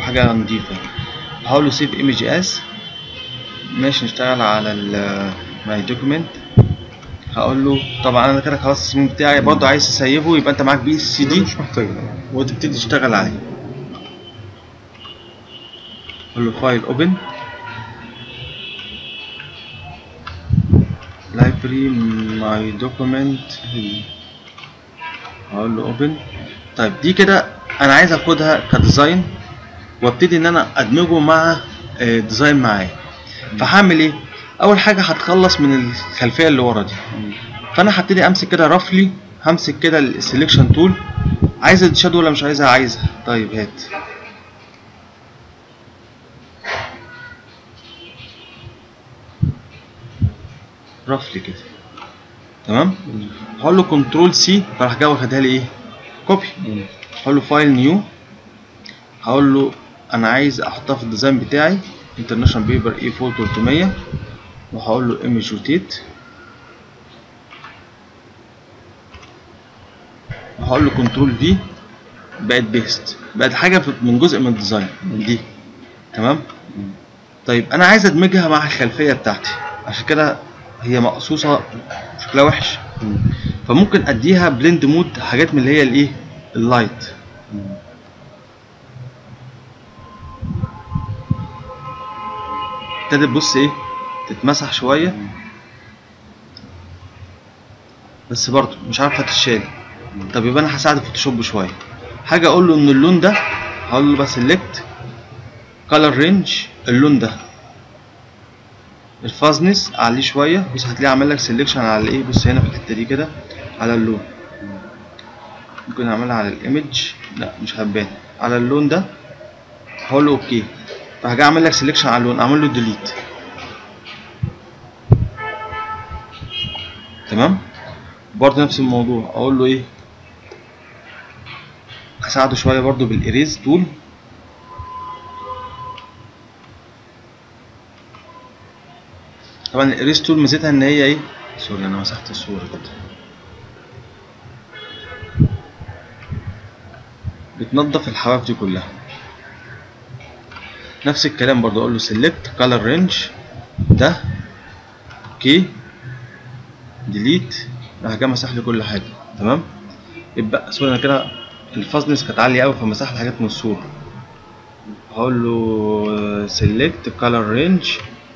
حاجه نضيفه هقول له سيف ايمج اس ماشي نشتغل على ال ماي دوكيمنت هقول له طبعا انا كده خلاص التصميم بتاعي برضه عايز تسيبه يبقى انت معاك بي سي دي مش محتاج وتبتدي تشتغل عليه اقول له فايل اوبن library my document هقول له اوبن طيب دي كده انا عايز اخدها كديزاين وابتدي ان انا ادمجه مع آه، ديزاين معايا فهعمل ايه اول حاجه هتخلص من الخلفيه اللي ورا دي فانا هبتدي امسك كده رفلي همسك كده السلكشن تول عايز الشادو ولا مش عايزها عايزها طيب هات رفلي كده تمام هقول له كنترول سي فراح جاي واخدها لي ايه كوبي هقول له فايل نيو هقول له انا عايز احطها في الديزاين بتاعي انترناشونال بيبر اي 4 300 وهقول له ايمج روتيت وهقول له كنترول في بقت بيست بقت حاجه في- من جزء من الديزاين من دي تمام طيب انا عايز ادمجها مع الخلفيه بتاعتي عشان كده هي مقصوصه شكلها وحش فممكن اديها بلند مود حاجات من اللي هي الايه اللايت ابتدت بص ايه تتمسح شويه بس برضه مش عارفه تتشال طب يبقى انا هساعد الفوتوشوب شويه حاجه اقول له ان اللون ده هقول له بس سيلكت كولر رينج اللون ده الفازنس اعليه شويه بص هتلاقيه عامل لك سيلكشن على ايه بص هنا في الحته دي كده على اللون ممكن اعملها على الايمج لا مش هتبان على اللون ده هقول له اوكي فهجي اعمل لك سيلكشن على اللون اعمل له ديليت تمام برضه نفس الموضوع اقول له ايه هساعده شويه برضه بالاريز تول طبعا الاريز تول ميزتها ان هي ايه سوري انا مسحت الصوره كده بتنظف الحواف دي كلها نفس الكلام برضه اقول له سيلكت كولر رينج ده اوكي ديليت راح جاي مسح لي كل حاجه تمام يبقى سوري انا كده الفازنس كانت عاليه قوي فمسح لي حاجات من الصوره هقول له سيلكت كولر رينج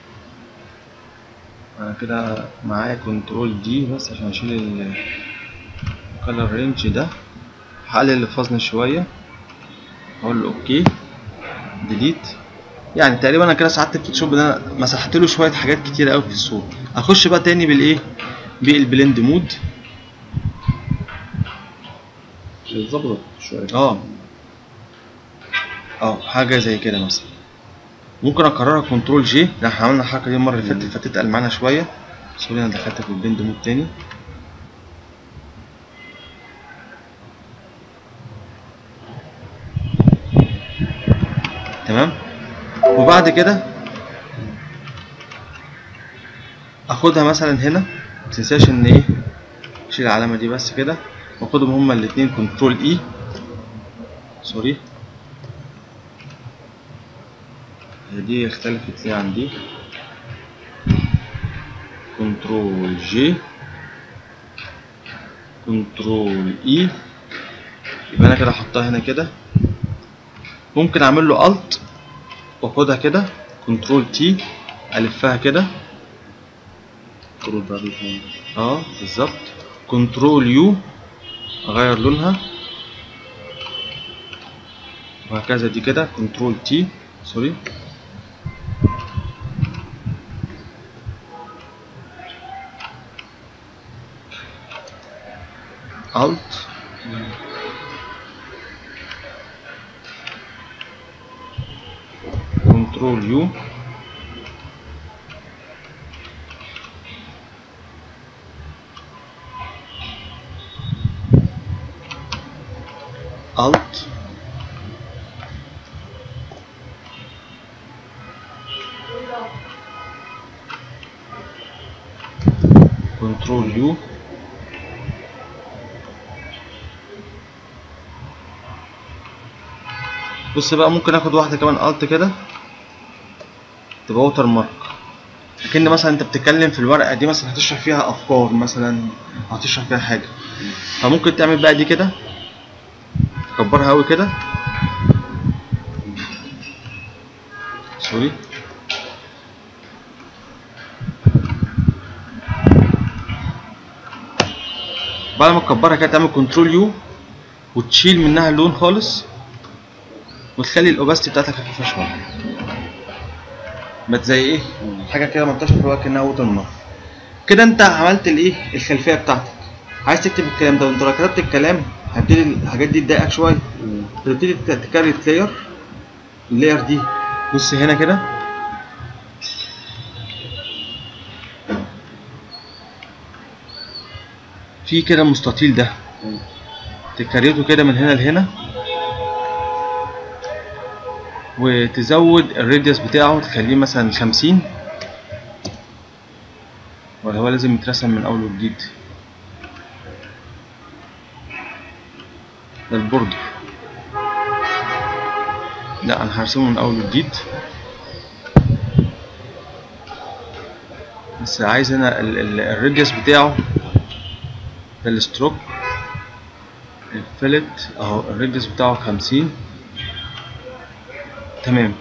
انا كده معايا كنترول دي بس عشان اشيل الكولر رينج ده هقلل الفازنس شويه اقول له اوكي ديليت يعني تقريبا انا كده ساعدت الفوتوشوب ان انا مسحت له شويه حاجات كتير قوي في الصوره اخش بقى تاني بالايه بالبلند مود ظبطت شويه اه اه حاجه زي كده مثلا ممكن اكررها كنترول جي ده احنا عملنا الحركه دي المره اللي فاتت فتتقل معانا شويه سوري انا دخلت في البلند مود تاني تمام وبعد كده اخدها مثلا هنا متنساش ان ايه اشيل العلامه دي بس كده واخدهم هما الاتنين كنترول اي سوري هي دي اختلفت ليه عن دي كنترول جي كنترول اي يبقى انا كده احطها هنا كده ممكن اعمل له الت واخدها كده كنترول تي الفها كده كنترول بعد كده. اه بالظبط كنترول يو اغير لونها وهكذا دي كده كنترول تي سوري الت كنترول يو Alt Control U بص بقى ممكن اخد واحده كمان الت كده تبقى ووتر مارك لكن مثلا انت بتتكلم في الورقه دي مثلا هتشرح فيها افكار مثلا هتشرح فيها حاجه فممكن تعمل بقى دي كده تكبرها قوي كده سوري بعد ما تكبرها كده تعمل كنترول يو وتشيل منها اللون خالص وتخلي الاوباستي بتاعتك خفيفه شويه بقت زي ايه حاجه كده منتشره في الوقت كانها ووتر مارك كده انت عملت الايه الخلفيه بتاعتك عايز تكتب الكلام ده وانت لو كتبت الكلام هتبتدي الحاجات دي تضايقك شويه تبتدي تكريت لاير اللاير دي بص هنا كده في كده المستطيل ده تكريته كده من هنا لهنا وتزود الراديوس بتاعه تخليه مثلا خمسين ولا هو لازم يترسم من اول وجديد ده البوردر لا انا هرسمه من اول وجديد بس عايز انا الراديوس بتاعه ده الستروك الفلت اهو الراديوس بتاعه خمسين تمام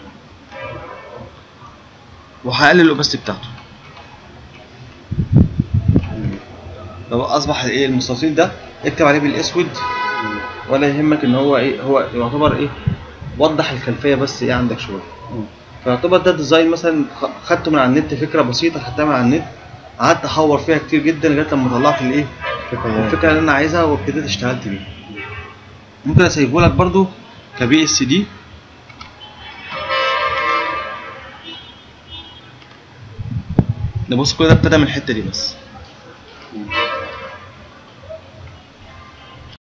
وهقلل الاوباستي بتاعته لو اصبح ايه المستطيل ده اكتب عليه بالاسود ولا يهمك ان هو ايه هو يعتبر ايه وضح الخلفيه بس ايه عندك شويه فيعتبر ده ديزاين مثلا خ- خدته من على النت فكره بسيطه خدتها من على النت قعدت احور فيها كتير جدا لغايه لما طلعت الايه الفكره اللي انا عايزها وابتديت اشتغلت بيها ممكن اسيبه لك برضو كبي اس دي ده بص كل ده ابتدى من الحته دي بس